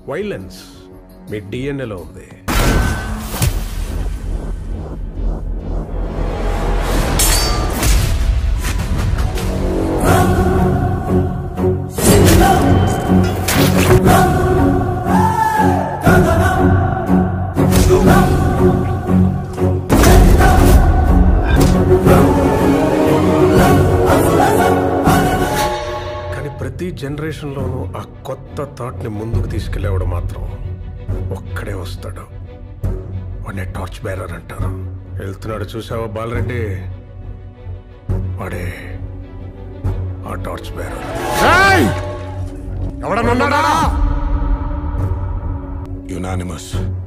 violence మీ డిఎన్ఏలో ఉంది కానీ ప్రతి జనరేషన్లోనూ ఆ కొత్త థాట్ని ముందుకు తీసుకెళ్ళేవాడు మాత్రం ఒక్కడే వస్తాడు వాడిని టార్చ్ బేరర్ అంటారు వెళ్తున్నాడు చూసావా బాలరెడ్డి వాడే ఆ టార్చ్ బేరర్ ఎవడనున్నాడా యునానిమస్